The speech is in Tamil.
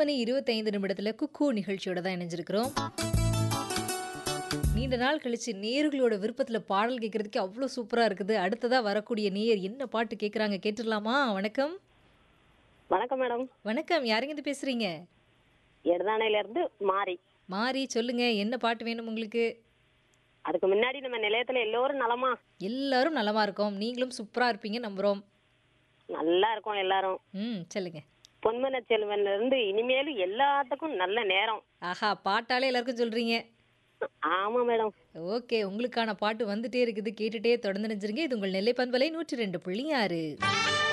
மணி 25 நிமிடத்துல குக்கூ நிகழ்ச்சியோட தான் இணைஞ்சிருக்கிறோம். நீண்ட நாள் கழிச்சு நேயர்களோட விருப்பத்துல பாடல் கேட்கறதுக்கே அவ்ளோ சூப்பரா இருக்குது. அடுத்ததா வரக்கூடிய நேயர் என்ன பாட்டு கேட்குறாங்க கேட்டுறலாமா? வணக்கம். வணக்கம் மேடம். வணக்கம். யாருங்கருந்து பேசுறீங்க? எடதானையில இருந்து மாறி. மாறி சொல்லுங்க. என்ன பாட்டு வேணும் உங்களுக்கு? அதுக்கு முன்னாடி நம்ம நிலையத்துல எல்லோரும் நலமா? எல்லாரும் நலமா இருக்கோம். நீங்களும் சூப்பரா இருப்பீங்க நம்புறோம். நல்லா இருக்கோம் எல்லாரும். ம். சொல்லுங்க. பொன்மன செல்வன்ல இருந்து இனிமேலும் எல்லாத்துக்கும் நல்ல நேரம். ஆஹா! பாட்டாலே எல்லாருக்கும் சொல்றீங்க. ஆமா மேடம். ஓகே. உங்களுக்கான பாட்டு வந்துட்டே இருக்குது. கேட்டுட்டே தொடர்ந்து இணைஞ்சிருங்க. இது உங்கள் நெல்லை பண்பலை 102.6